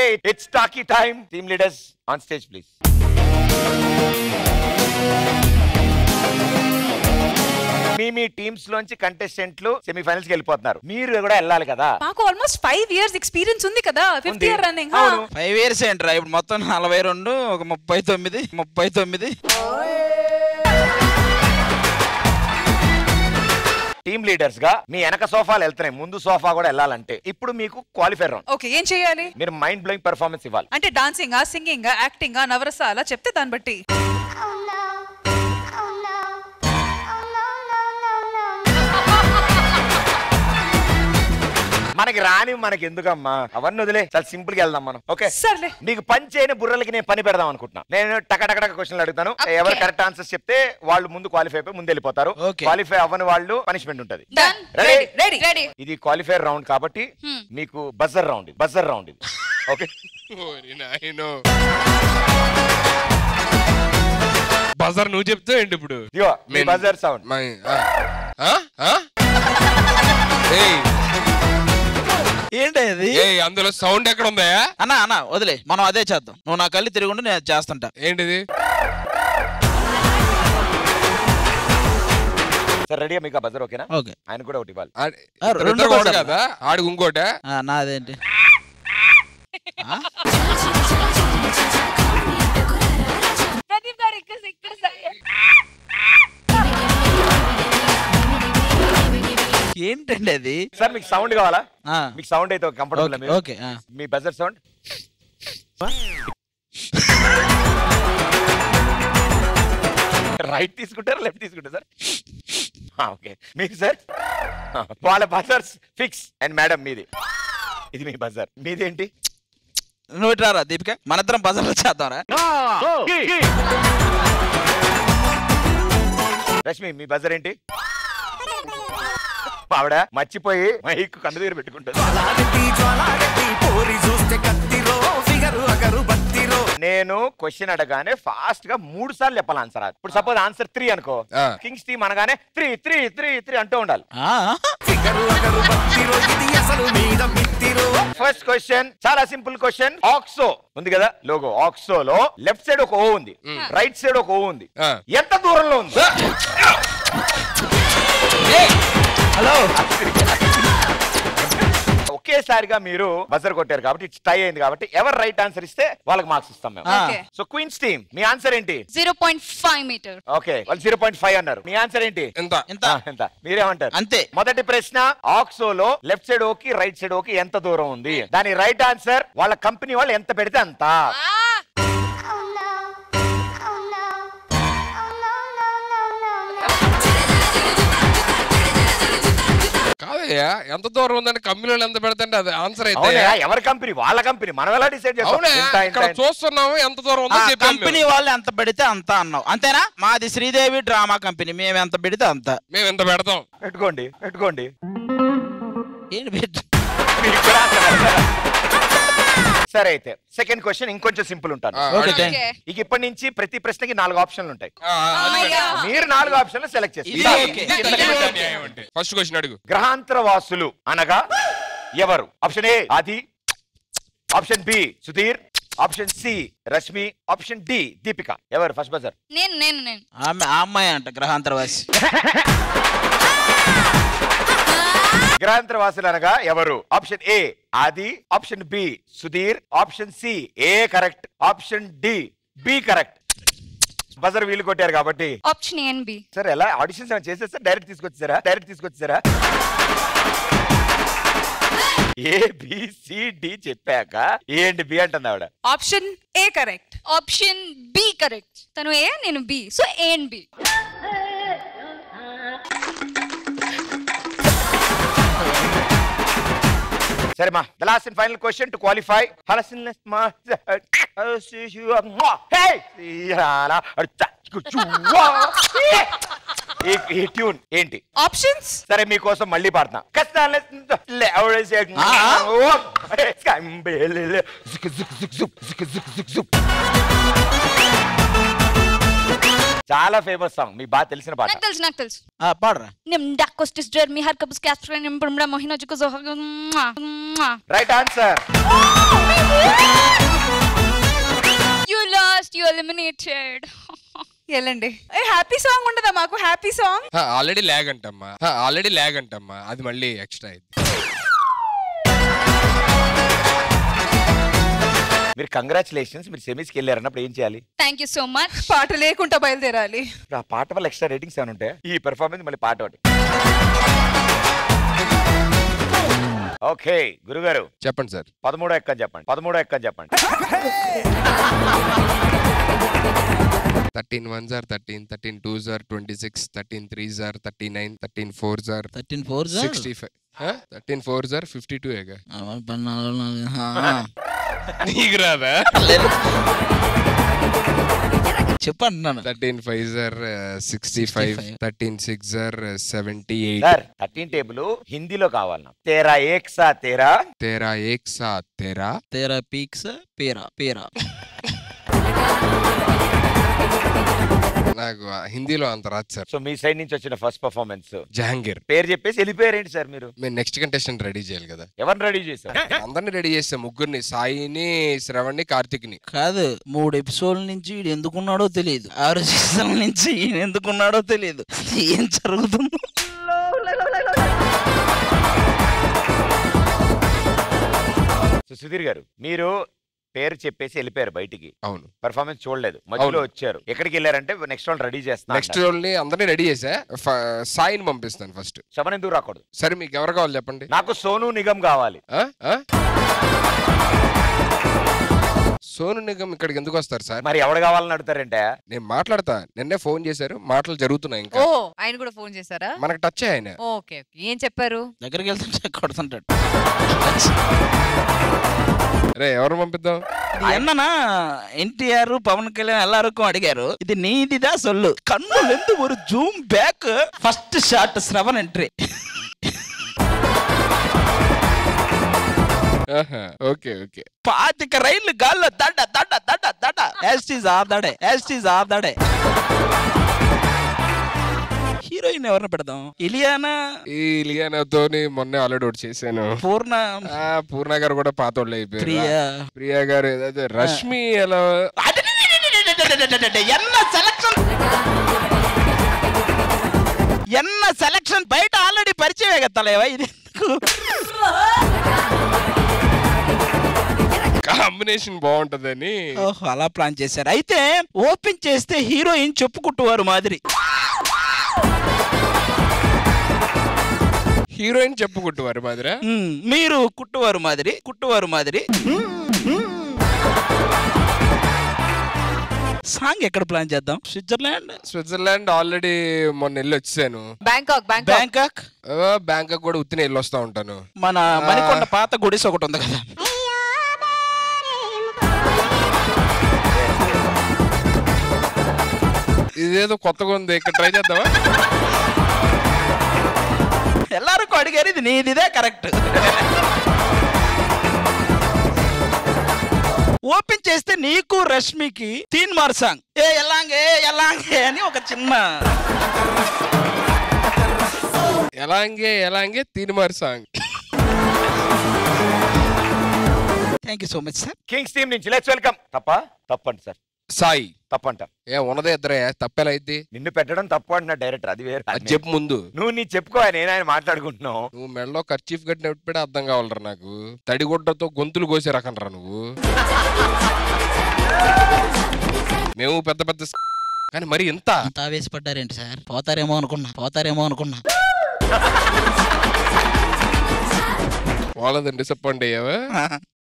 It's talkie time team leaders on stage please మీ మీ teams లోంచి కంటెస్టెంట్లు సెమీఫైనల్స్ కి వెళ్ళిపోతున్నారు మీరు కూడా వెళ్ళాలి కదా మాకు ఆల్మోస్ట్ ఫైవ్ ఇయర్స్ ఎక్స్పీరియన్స్ ఉంది కదా ఫిఫ్త్ ఉంది. ఇయర్ రన్నింగ్ అవును. ఫైవ్ ఇయర్స్ ఏంట్రా ఇప్పుడు మొత్తం నలభై రెండు ఒక ముప్పై తొమ్మిది ముప్పై తొమ్మిది టీమ్ లీడర్స్ గా మీ వెనక సోఫాలు వెళ్తున్నాయి ముందు సోఫా కూడా వెళ్ళాలంటే ఇప్పుడు మీకు క్వాలిఫైర్ రౌండ్ ఓకే ఏం చేయాలి మీరు మైండ్ బ్లోయింగ్ పెర్ఫార్మెన్స్ ఇవ్వాలి అంటే డాన్సింగ్ సింగింగ్ యాక్టింగ్ నవరస అలా చెప్తే దాన్ని బట్టి మనకి రాని మనకి ఎందుకమ్మా అవన్నీ వదిలే చాలా సింపుల్ గా వెళ్దాం మనం ఓకే సర్లే మీకు పని చేయని బుర్రలకి నేను పని పెడదాం అనుకుంటున్నా నేను టకటక క్వశ్చన్లు అడుగుతాను Okay. ఎవరు కరెక్ట్ ఆన్సర్స్ చెప్తే వాళ్ళు ముందు క్వాలిఫై అయిపోయి ముందు వెళ్ళిపోతారు Okay. క్వాలిఫై అవ్వని వాళ్ళు పనిష్మెంట్ ఉంటది Done. రెడీ రెడీ రెడీ ఇది క్వాలిఫైర్ రౌండ్ కాబట్టి Hmm. మీకు బజర్ రౌండ్ ఇది బజర్ రౌండ్ ఇది ఓకే బజార్ నువ్వు చెప్తే ఏంటి ఇప్పుడు ఇదిగో మీ నేను- బజర్ సౌండ్ మై- ఆ. ఆ? ఆ? ఏయ్, ఏంటి అది ఏయ్, అందులో సౌండ్ ఎక్కడ ఉందా అన్న అన్న వదిలే మనం అదే చేద్దాం నువ్వు నా కళ్ళు తిరుగుండి నేను అది చేస్తుంటా ఏంటిది సార్ రెడీ మీకు బజర్ ఓకేనా ఓకే ఆయన కూడా ఒకటి ఇవ్వాలి ఆడి- ఆ, ఇద్దరు రెండు ఒకటి బజార్లు. కదా ఆడికి ఇంకోట ఆ, నాదేంటి ఆ? ప్రదీప్ గారు ఇక్కడ ఇక్కడ సై- ఏంటండి అది సార్ మీకు సౌండ్ కావాలా ఆ, మీకు సౌండ్ అయితే కంఫర్టబుల్ ఓకే, ఓకే ఆ. మీ బజర్ సౌండ్ రైట్ తీసుకుంటారా లెఫ్ట్ తీసుకుంటారా సార్ ఓకే మీకు సార్ వాళ్ళ బజర్స్ ఫిక్స్ అండ్ మేడం మీది ఇది మీ బజర్ మీదేంటి నువ్వు ఇటు రారా దీపిక మన ఇద్దరం బజార్లో చేద్దాంరా రష్మి మీ బజర్ ఏంటి ఆవిడ మర్చిపోయి మైక్ కన్ను దగ్గర పెట్టుకుంటుంది నేను క్వశ్చన్ అడగానే ఫాస్ట్ గా మూడు సార్లు చెప్పాలి ఆన్సర్ ఇప్పుడు సపోజ్ ఆన్సర్ త్రీ అనుకో ఆ. కింగ్స్ టీమ్ అనగానే త్రీ త్రీ త్రీ త్రీ అంటూ ఉండాలి ఆ, ఫస్ట్ క్వశ్చన్ చాలా సింపుల్ క్వశ్చన్ ఆక్సో ఉంది కదా లోగో ఆక్సో లో లెఫ్ట్ సైడ్ ఒక ఓ ఉంది రైట్ సైడ్ ఒక ఓ ఉంది ఆ. ఎంత దూరంలో ఉంది హలో ఒకేసారిగా మీరు బజర్ కొట్టారు కాబట్టి ఇట్స్ టై అయింది కాబట్టి ఎవరు రైట్ ఆన్సర్ ఇస్తే వాళ్ళకి మార్క్స్ ఇస్తాం మేము ఆ. ఓకే సో క్వీన్స్ టీమ్ మీ ఆన్సర్ ఏంటి zero point five metre okay వాళ్ళు జీరో పాయింట్ ఫైవ్ అన్నారు మీ ఆన్సర్ ఏంటి ఎంత ఎంత ఆ, ఎంత మీరేమంటారు అంతే మొదటి ప్రశ్న ఆక్సోలో లెఫ్ట్ సైడ్ ఓకి రైట్ సైడ్ ఓకి ఎంత దూరం ఉంది దాని రైట్ ఆన్సర్ వాళ్ళ కంపెనీ వాళ్ళు ఎంత పెడితే అంత కాదయ్యా ఎంత దూరం ఉందని కంపెనీలు ఎంత పెడతంటే అది ఆన్సర్ అయితే అవునా ఎవరి కంపెనీ వాళ్ళ కంపెనీ మనం ఎలా డిసైడ్ అవునా చేస్తాం ఇక్కడ చూస్తున్నాము ఎంత దూరం ఉందో ఆ, చెప్పాము కంపెనీ మేము. వాళ్ళు ఎంత పెడితే అంత అన్నావు అంతేనా మాది శ్రీదేవి డ్రామా కంపెనీ మేము ఎంత పెడితే అంత మేము ఎంత పెడతాం పెట్టుకోండి పెట్టుకోండి ఏంటి పెట్టు మీకు కూడా answer అర్థం. సరే అయితే సెకండ్ క్వశ్చన్ ఇంకొంచెం సింపుల్ ఉంటాను ఆ, ఓకే అడిగి. థాంక్ ఓకే ఇక ఇప్పటి నుంచి ప్రతి ప్రశ్నకి నాలుగు ఆప్షన్లు ఉంటాయి ఆ, ఆ, అది అమ్మయ్య. మీరు నాలుగు ఆప్షన్లు సెలెక్ట్ ఇది చేస్తారు ఓకే. ఇది న్యాయం అంటే ఫస్ట్ క్వశ్చన్ అడుగు గ్రహాంతర వాసులు అనగా ఎవరు option A Aadi option B Sudheer option C Rashmi option D Deepika ఎవరు ఫస్ట్ బజర్ నేను నేను నేను ఆమె ఆ అమ్మాయి అంట గ్రహాంతరవాసి గ్రహాంతర వాసులు అనగా ఎవరు option A Aadi option B Sudheer option C A correct option D B correct buzzer వీలు కొట్టారు కాబట్టి option A and B sir ఎలా ఆడిషన్స్ ఏమైనా చేసేస్తారు డైరెక్ట్ తీసుకొచ్చారా డైరెక్ట్ తీసుకొచ్చారా ఏ బి సి డి చెప్పాక ఏ అండ్ బి అంటుంది ఆవిడ option A correct option B correct తను ఏ నేను B so A and B సరే మా the last and final question to qualify హలసిన్లెస్ మా హే శ్రీరాలా ఈ ఈ ట్యూన్ ఏంటి ఆప్షన్స్ సరే మీకోసం మళ్ళీ పాడుతున్నా కష్టాలే చాలా ఫేమస్ సాంగ్ మీకు బాగా తెలిసిన పాట నాకు తెలుసు నాకు తెలుసు ఆ, పాడరా Nem dakostis drer mi har kapus kastren nem brum mohina juko zo right answer you lost you eliminated వెళ్ళండి ఏ హ్యాపీ సాంగ్ ఉండదా మాకు హ్యాపీ సాంగ్ ఆల్రెడీ ల్యాగ్ అంటమ్మా ఆల్రెడీ ల్యాగ్ అంటమ్మా అది మళ్ళీ ఎక్స్ట్రా అయింది మీరు కంగ్రాచులేషన్స్ మీరు సెమీస్కి వెళ్ళారన్నప్పుడు ఏం చేయాలి థ్యాంక్ యూ సో మచ్ పాట లేకుండా బయలుదేరాలి ఇప్పుడు ఆ పాట వల్ల ఎక్స్ట్రా రేటింగ్స్ ఏమైనా ఉంటాయి ఈ పెర్ఫార్మెన్స్ మళ్ళీ పాట ఒకటి ఓకే గురుగారు చెప్పండి సార్ పదమూడో ఎక్కని చెప్పండి పదమూడో ఎక్కని చెప్పండి థర్టీన్ వన్ జార్ థర్టీన్ థర్టీన్ టూ జార్ ట్వంటీ సిక్స్ థర్టీన్ త్రీ జార్ థర్టీ నైన్ థర్టీన్ ఫోర్ జార్ thirteen four sixty five thirteen four జార్ ఫిఫ్టీ టూ ఏగా నీకు రాదా చెప్పంటున్నాను థర్టీన్ ఫైవ్ జార్ సిక్స్టీ ఫైవ్ థర్టీన్ సిక్స్ జార్ seventy eight sir thirteen table హిందీలో కావాలి నాకు తేరా ఏక్ సా తేరా తేరా ఏక్ సా తేరా తేరా పీక్స్ పేరా పేరా నాకు ఆ హిందీలో అంత రాదు సార్ సో మీ సైడ్ నుంచి వచ్చిన ఫస్ట్ పర్ఫార్మెన్స్ జహాంగీర్ పేరు చెప్పేసి వెళ్ళిపోయారు ఏంటి సార్ మీరు మేము నెక్స్ట్ కంటెస్టెంట్ రెడీ చేయాలి కదా ఎవరిని రెడీ చేశారు అందరిని రెడీ చేస్తాం ముగ్గురిని సాయిని శ్రవణ్ని కార్తిక్ని కాదు మూడు ఎపిసోడ్ల నుంచి ఈడు ఎందుకున్నాడో తెలియదు ఆరు సీజన్ల నుంచి ఈయన ఎందుకున్నాడో తెలియదు ఏం జరుగుతుందో సో సుధీర్ గారు మీరు పేరు చెప్పేసి వెళ్ళిపోయారు బయటికి అవును పర్ఫార్మెన్స్ చూడలేదు మధ్యలో అవును. వచ్చారు ఎక్కడికి వెళ్ళారంటే నెక్స్ట్ వాళ్ళు రెడీ చేస్తున్నా నెక్స్ట్ వాళ్ళని అందరినీ రెడీ చేసా ఫ- సాయిని పంపిస్తాను ఫస్ట్ శవన్ ఎందుకు రాకూడదు సరే మీకు ఎవరు కావాలి చెప్పండి నాకు సోను నిగమ్ కావాలి ఆ? ఆ? సోను నిగమ్ ఇక్కడికి ఎందుకు వస్తారు సార్ మరి ఎవడు కావాలని అడుగుతారంటే నేను మాట్లాడతా నిన్నే ఫోన్ చేశారు మాటలు జరుగుతున్నాయి ఓ ఇంకా ఆయన కూడా ఫోన్ చేశారా మనకు టచ్ ఆయన ఓకే ఓకే ఏం చెప్పారు దగ్గరికి వెళ్తుంటే కొడుతుంటాడు రే ఎవరు పంపిద్దాం ఇది ఎన్ననా ఎన్టీఆర్ పవన్ కళ్యాణ్ எல்லாருக்கும் అడిగారు ఇది నీదిదా సొల్లు కన్నులెందు ஒரு zoom back first shot Shravan entry ఆహా, ఓకే ఓకే పాతిక రైళ్లు గాల్లో దడ్డ దడ్డ దడ్డ దడ్డ యాస్టీజ్ ఆదాడే యాస్టీజ్ ఆదాడే హీరోయిన్ ఎవరిని పెడదాం ఇలియానా ఈ లియానాతోని మొన్నే ఆల్రెడీ ఒకటి చేశాను పూర్ణ ఆ, పూర్ణ గారు కూడా పాత వాళ్ళు అయిపోయారు ప్రియా ప్రియా గారు అదే రష్మి ఎలా ఎన్న సెలక్షన్ ఎన్న సెలక్షన్ బయట ఆల్రెడీ పరిచయమే కదా తలేవా ఇది ఎందుకు? కాంబినేషన్ బాగుంటదని ఓహో అలా ప్లాన్ చేశారు అయితే ఓపెన్ చేస్తే హీరోయిన్ చెప్పుకుంటువారు మాదిరి హీరోయిన్ చెప్పుకుంటువారు మాదిరా మ్మ్, మీరు కుట్టువారు మాదిరి కుట్టువారు మాదిరి సాంగ్ ఎక్కడ ప్లాన్ చేద్దాం స్విట్జర్లాండ్ స్విట్జర్లాండ్ ఆల్రెడీ మొన్న వెళ్ళి వచ్చాను బ్యాంకాక్ బ్యాంకాక్ బ్యాంకాక్ బ్యాంకాక్ కూడా ఉత్తిన వెళ్ళి వస్తా ఉంటాను మన మణికొండ పాత గుడిసె ఒకటి ఉంది కదా ఇదేదో కొత్తగా ఉంది ఇక్కడ ట్రై చేద్దామా ಎಲ್ಲರಿಗೂ ಅಡಿಗೆರಿ ಇದು ನೀದಿದೆ కరెక్ట్ ఓపెన్ చేస్తే నీకు రష్మికి తీన్ మార్ సాంగ్ ఏ ఎల్లాంగే ఎల్లాంగే అని ఒక చిన్న ఎలాంగే ఎలాంగే Teenmaar song thank you so much sir kings team నుంచి లెట్స్ వెల్కమ్ తప్ప తప్పండి సార్ సాయి తప్పంట ఏ ఉన్నదే ఇద్దరే తప్పేలా అయింది నిన్ను పెట్టడం తప్పు అంటున్నా డైరెక్టర్ అది వేరే అది చెప్పు ముందు నువ్వు నీ చెప్పుకో నేను ఆయన మాట్లాడుకుంటున్నావు నువ్వు మెడలో ఖర్చీఫ్ కట్టినప్పుడే అర్థం కావాలరా నాకు తడిగుడ్డతో గొంతులు కోసే రకంరా నువ్వు మేము పెద్ద పెద్ద స్- కానీ మరి ఎంత అంత ఆవేశపడ్డారేంటి సార్ పోతారేమో అనుకున్నా పోతారేమో అనుకున్నా వాళ్ళదని డిసప్పాయింట్ అయ్యావా